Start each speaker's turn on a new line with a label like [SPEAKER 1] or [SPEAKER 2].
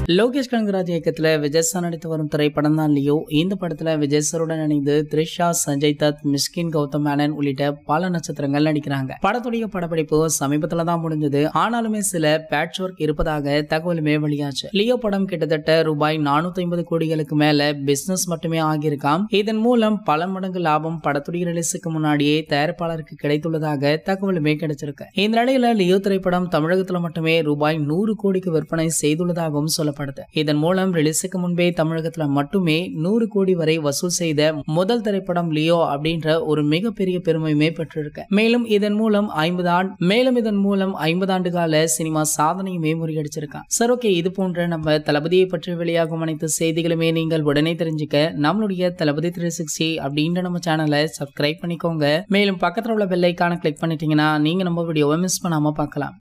[SPEAKER 1] லோகேஷ் கனகராஜ் இயக்கத்துல விஜய் சார் நடித்து வரும் திரைப்படம் தான் லியோ இந்த படத்துல விஜய் சாருடன் இணைந்து த்ரிஷா சஞ்சய் தத் மிஸ்கின் கௌதம் மேனன் உள்ளிட்ட பல நட்சத்திரங்கள் நடிக்கிறாங்க படத்துடைய படப்பிடிப்பு சமீபத்துல தான் முடிஞ்சது ஆனாலுமே சில பேட்ச் ஒர்க் இருப்பதாக தகவலுமே வெளியாச்சு லியோ படம் கிட்டத்தட்ட ரூபாய் நானூத்தி ஐம்பது கோடிகளுக்கு மேல பிசினஸ் மட்டுமே ஆகியிருக்காம் இதன் மூலம் பல மடங்கு லாபம் படத்துடைய ரிலீஸுக்கு முன்னாடியே தயாரிப்பாளருக்கு கிடைத்துள்ளதாக தகவலுமே கிடைச்சிருக்கு இந்த நிலையில லியோ திரைப்படம் தமிழகத்துல மட்டுமே ரூபாய் நூறு கோடிக்கு விற்பனை செய்துள்ளதாகவும் சொல்லப்படுது இதன் மூலம் ரிலீஸுக்கு முன்பே தமிழகத்துல மட்டுமே நூறு கோடி வரை வசூல் செய்த முதல் திரைப்படம் லியோ அப்படின்ற ஒரு மிகப்பெரிய பெருமையுமே பெற்றிருக்கு மேலும் இதன் மூலம் ஐம்பது ஆண்டு மேலும் இதன் மூலம் ஐம்பது ஆண்டு கால சினிமா சாதனையுமே முறியடிச்சிருக்கான் சார் ஓகே இது போன்ற நம்ம தளபதியை பற்றி வெளியாகும் அனைத்து செய்திகளுமே நீங்கள் உடனே தெரிஞ்சுக்க நம்மளுடைய தளபதி த்ரீ சிக்ஸ்டி அப்படின்ற நம்ம சேனலை சப்ஸ்கிரைப் பண்ணிக்கோங்க மேலும் பக்கத்துல உள்ள பெல்லைக்கான கிளிக் பண்ணிட்டீங்கன்னா நீங்க நம்ம வீடியோவை மிஸ் பண்ணாம பார்க்கலாம்